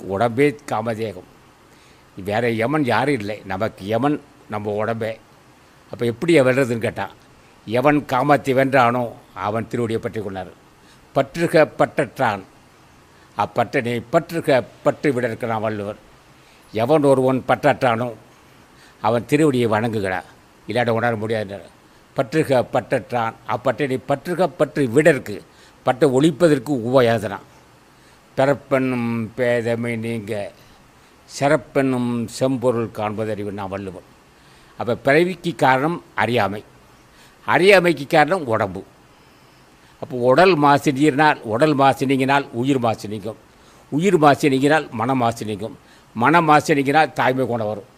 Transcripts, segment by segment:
உடம்பே காமதேகம் வேறு யமன் யாரும் இல்லை நமக்கு யமன் நம்ம உடம்பே அப்போ எப்படி வெல்றதுன்னு கேட்டான் எவன் காமத்தை வென்றானோ அவன் திருவடியை பற்றி கொண்டார் பற்றுக பற்றற்றான் அப்பட்டனை பற்றுக பற்று விட இருக்கிறான் வள்ளுவர் எவன் ஒருவன் பற்றற்றானோ அவன் திருவடியை வணங்குகிறா இல்லாட உணர முடியாது பற்றுக பற்றற்றான் அப்பட்டனை பற்றுக பற்று விடற்கு பட்டை ஒழிப்பதற்கு உபயாதனான் பிறப்பென்னும் பேதமை நீங்க சிறப்பென்னும் செம்பொருள் காண்பதறிவு நான் வள்ளுவன் அப்போ பிறவிக்கு காரணம் அறியாமை அறியாமைக்கு காரணம் உடம்பு அப்போ உடல் மாசு நீரினால் உடல் மாசு நீங்கினால் உயிர் மாசு நீங்கும் உயிர் மாசு நீங்கினால் மன மாசு நீங்கும் மன மாசு நீங்கினால் தாய்மை கொண்டு வரும்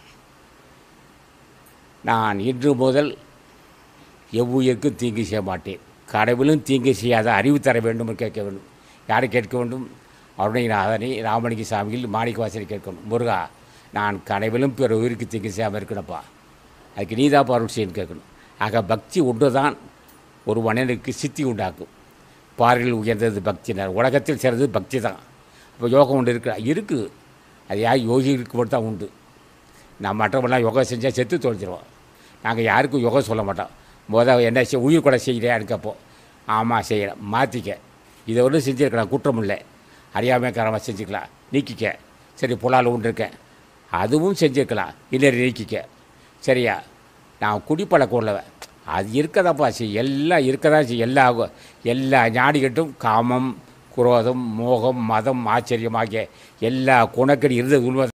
நான் இன்று முதல் எவ்வுயிருக்கும் தீங்கு செய்ய மாட்டேன் கடவுளும் தீங்கு செய்யாத அறிவு தர வேண்டும் என்று கேட்க வேண்டும் யாரை கேட்க வேண்டும் அருணைநாதனை ராமணிக்கு சாமியில் மாணிக்கவாசனை கேட்கணும் முருகா நான் கனவிலும் பிற உயிருக்கு தீங்கு செய்யாமல் இருக்கணும்ப்பா அதுக்கு நீதான் அருள் செய்யணும் கேட்கணும் ஆக பக்தி ஒன்று தான் ஒரு மனிதனுக்கு சித்தி உண்டாக்கும் பாரில் உயர்ந்தது பக்தினார் உலகத்தில் சிறந்தது பக்தி தான் இப்போ யோகம் ஒன்று இருக்கு இருக்குது அது யார் யோகிகளுக்கு மட்டும் தான் உண்டு நான் மற்றவங்களாம் யோகா செஞ்சால் செத்து தொலைச்சிருவோம் நாங்கள் யாருக்கும் யோகா சொல்ல மாட்டோம் மொதல் என்ன செய் உயிர் கூட செய்கிறேன் கேட்போ ஆமாம் செய்கிறேன் மாற்றிக்க இதை ஒன்றும் செஞ்சுருக்கலாம் குற்றம் இல்லை அறியாமல் காரமாக செஞ்சுக்கலாம் நீக்கிக்க சரி புலால் உண்டு இருக்கேன் அதுவும் செஞ்சுருக்கலாம் இல்லை நீக்கிக்க சரியா நான் குடிப்பழக்கம் உள்ளவன் அது இருக்கதாப்பா செய் எல்லாம் இருக்கதான் செய் எல்லா எல்லா ஞானிகட்டும் காமம் குரோதம் மோகம் மதம் ஆச்சரியம் ஆகிய எல்லா குணக்கடி இருந்தது உண்மை